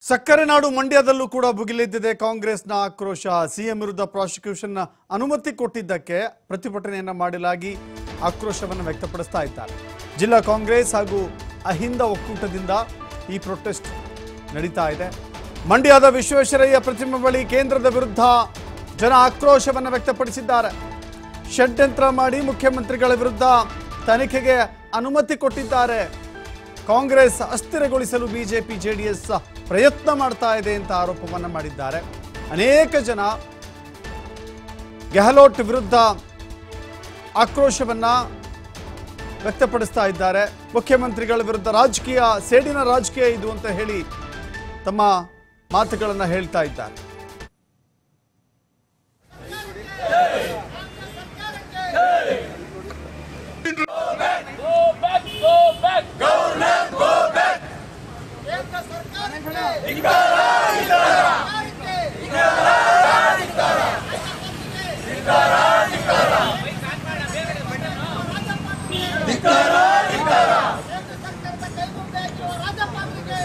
ಸಕ್ಕರೆ ನಾಡು ಮಂಡ್ಯದಲ್ಲೂ ಕೂಡ ಭುಗಿಲೆದ್ದಿದೆ ಕಾಂಗ್ರೆಸ್ನ ಆಕ್ರೋಶ ಸಿಎಂ ವಿರುದ್ಧ ಪ್ರಾಸಿಕ್ಯೂಷನ್ ಅನುಮತಿ ಕೊಟ್ಟಿದ್ದಕ್ಕೆ ಪ್ರತಿಭಟನೆಯನ್ನ ಮಾಡಲಾಗಿ ಆಕ್ರೋಶವನ್ನು ವ್ಯಕ್ತಪಡಿಸ್ತಾ ಇದ್ದಾರೆ ಜಿಲ್ಲಾ ಕಾಂಗ್ರೆಸ್ ಹಾಗೂ ಅಹಿಂದ ಒಕ್ಕೂಟದಿಂದ ಈ ಪ್ರೊಟೆಸ್ಟ್ ನಡೀತಾ ಇದೆ ಮಂಡ್ಯದ ವಿಶ್ವೇಶ್ವರಯ್ಯ ಪ್ರತಿಮೆ ಬಳಿ ಕೇಂದ್ರದ ವಿರುದ್ಧ ಜನ ಆಕ್ರೋಶವನ್ನು ವ್ಯಕ್ತಪಡಿಸಿದ್ದಾರೆ ಷಡ್ಯಂತ್ರ ಮಾಡಿ ಮುಖ್ಯಮಂತ್ರಿಗಳ ವಿರುದ್ಧ ತನಿಖೆಗೆ ಅನುಮತಿ ಕೊಟ್ಟಿದ್ದಾರೆ ಕಾಂಗ್ರೆಸ್ ಅಸ್ಥಿರಗೊಳಿಸಲು ಬಿಜೆಪಿ ಜೆಡಿಎಸ್ ಪ್ರಯತ್ನ ಮಾಡ್ತಾ ಇದೆ ಅಂತ ಆರೋಪವನ್ನ ಮಾಡಿದ್ದಾರೆ ಅನೇಕ ಜನ ಗೆಹ್ಲೋಟ್ ವಿರುದ್ಧ ಆಕ್ರೋಶವನ್ನ ವ್ಯಕ್ತಪಡಿಸ್ತಾ ಇದ್ದಾರೆ ಮುಖ್ಯಮಂತ್ರಿಗಳ ವಿರುದ್ಧ ರಾಜಕೀಯ ಸೇಡಿನ ರಾಜಕೀಯ ಇದು ಅಂತ ಹೇಳಿ ತಮ್ಮ ಮಾತುಗಳನ್ನು ಹೇಳ್ತಾ ಇದ್ದಾರೆ Go back, go back. Government, go back. ಕೇಂದ್ರ ಸರ್ಕಾರಕ್ಕೆ ಕೇಂದ್ರ ಸರ್ಕಾರದ ಕೈಗೊಂಬೆ ಹಾಕಿರುವ ರಾಜ್ಯಪಾಲರಿಗೆ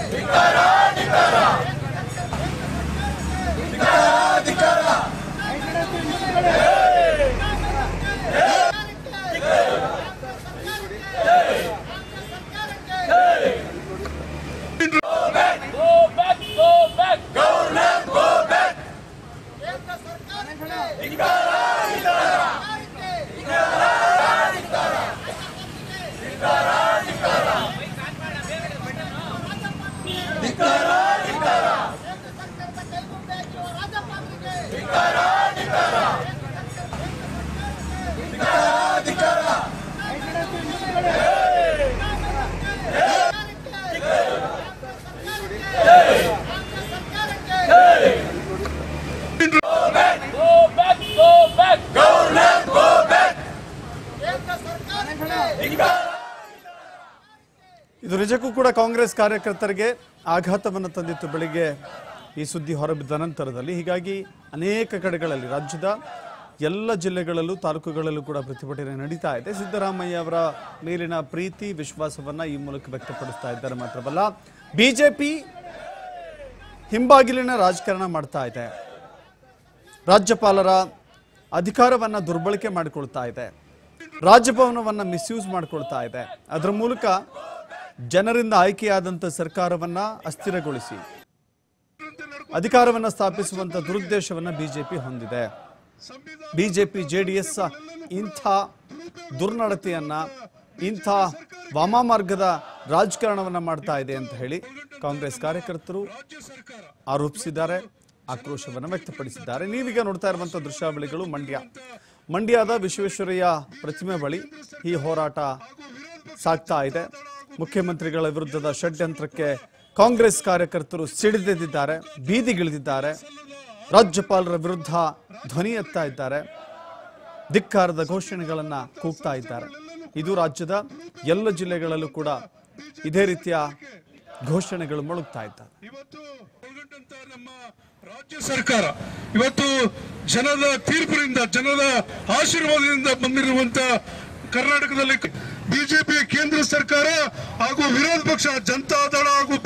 Go back, go back. Government, go back. ಕೇಂದ್ರ ಸರ್ಕಾರಕ್ಕೆ ಕೇಂದ್ರ ಸರ್ಕಾರದ ಕೈಗೊಂಬೆ ಹಾಕಿರುವ ರಾಜ್ಯಪಾಲರಿಗೆ Go back, go back. Government, go back. ಕೇಂದ್ರ ಸರ್ಕಾರಕ್ಕೆ ಇದು ನಿಜಕ್ಕೂ ಕೂಡ ಕಾಂಗ್ರೆಸ್ ಕಾರ್ಯಕರ್ತರಿಗೆ ಆಘಾತವನ್ನು ತಂದಿತ್ತು ಬೆಳಿಗ್ಗೆ ಈ ಸುದ್ದಿ ಹೊರಬಿದ್ದ ನಂತರದಲ್ಲಿ ಹೀಗಾಗಿ ಅನೇಕ ಕಡೆಗಳಲ್ಲಿ ರಾಜ್ಯದ ಎಲ್ಲ ಜಿಲ್ಲೆಗಳಲ್ಲೂ ತಾಲೂಕುಗಳಲ್ಲೂ ಕೂಡ ಪ್ರತಿಭಟನೆ ನಡೀತಾ ಇದೆ ಸಿದ್ದರಾಮಯ್ಯ ಅವರ ಮೇಲಿನ ಪ್ರೀತಿ ವಿಶ್ವಾಸವನ್ನ ಈ ಮೂಲಕ ವ್ಯಕ್ತಪಡಿಸ್ತಾ ಇದ್ದಾರೆ ಮಾತ್ರವಲ್ಲ ಬಿಜೆಪಿ ಹಿಂಬಾಗಿಲಿನ ರಾಜಕಾರಣ ಮಾಡ್ತಾ ಇದೆ ರಾಜ್ಯಪಾಲರ ಅಧಿಕಾರವನ್ನ ದುರ್ಬಳಕೆ ಮಾಡಿಕೊಳ್ತಾ ಇದೆ ರಾಜಭವನವನ್ನ ಮಿಸ್ಯೂಸ್ ಮಾಡಿಕೊಳ್ತಾ ಇದೆ ಅದರ ಮೂಲಕ ಜನರಿಂದ ಆಯ್ಕೆಯಾದಂಥ ಸರ್ಕಾರವನ್ನ ಅಸ್ಥಿರಗೊಳಿಸಿ ಅಧಿಕಾರವನ್ನ ಸ್ಥಾಪಿಸುವಂತ ದುರುದ್ದೇಶವನ್ನ ಬಿಜೆಪಿ ಹೊಂದಿದೆ ಬಿಜೆಪಿ ಜೆಡಿಎಸ್ ಇಂಥ ದುರ್ನಡತೆಯನ್ನ ಇಂಥ ವಾಮಮಾರ್ಗದ ರಾಜಕಾರಣವನ್ನ ಮಾಡ್ತಾ ಇದೆ ಅಂತ ಹೇಳಿ ಕಾಂಗ್ರೆಸ್ ಕಾರ್ಯಕರ್ತರು ಆರೋಪಿಸಿದ್ದಾರೆ ಆಕ್ರೋಶವನ್ನು ವ್ಯಕ್ತಪಡಿಸಿದ್ದಾರೆ ನೀವೀಗ ನೋಡ್ತಾ ಇರುವಂತ ದೃಶ್ಯಾವಳಿಗಳು ಮಂಡ್ಯ ಮಂಡ್ಯದ ವಿಶ್ವೇಶ್ವರಯ್ಯ ಪ್ರತಿಮೆ ಬಳಿ ಈ ಹೋರಾಟ ಸಾಗ್ತಾ ಇದೆ ಮುಖ್ಯಮಂತ್ರಿಗಳ ವಿರುದ್ಧದ ಷಡ್ಯಂತ್ರಕ್ಕೆ ಕಾಂಗ್ರೆಸ್ ಕಾರ್ಯಕರ್ತರು ಸಿಡಿದೆದ್ದಿದ್ದಾರೆ ಬೀದಿಗಿಳಿದಿದ್ದಾರೆ ರಾಜ್ಯಪಾಲರ ವಿರುದ್ಧ ಧ್ವನಿ ಎತ್ತಾ ಇದ್ದಾರೆ ಧಿಕ್ಕಾರದ ಘೋಷಣೆಗಳನ್ನ ಕೂಗ್ತಾ ಇದ್ದಾರೆ ಇದು ರಾಜ್ಯದ ಎಲ್ಲ ಜಿಲ್ಲೆಗಳಲ್ಲೂ ಕೂಡ ಇದೇ ರೀತಿಯ ಘೋಷಣೆಗಳು ಮೊಳಗ್ತಾ ಇದ್ದಾರೆ ಇವತ್ತು ಒಳಗೊಂಡಂತ ನಮ್ಮ ರಾಜ್ಯ ಸರ್ಕಾರ ಇವತ್ತು ಜನದ ತೀರ್ಪಿನಿಂದ ಜನದ ಆಶೀರ್ವಾದದಿಂದ ಬಂದಿರುವಂತ ಕರ್ನಾಟಕದಲ್ಲಿ ಬಿಜೆಪಿ ಕೇಂದ್ರ ಸರ್ಕಾರ ಹಾಗೂ ವಿರೋಧ ಪಕ್ಷ ಜನತಾ ದಳ ಹಾಗೂ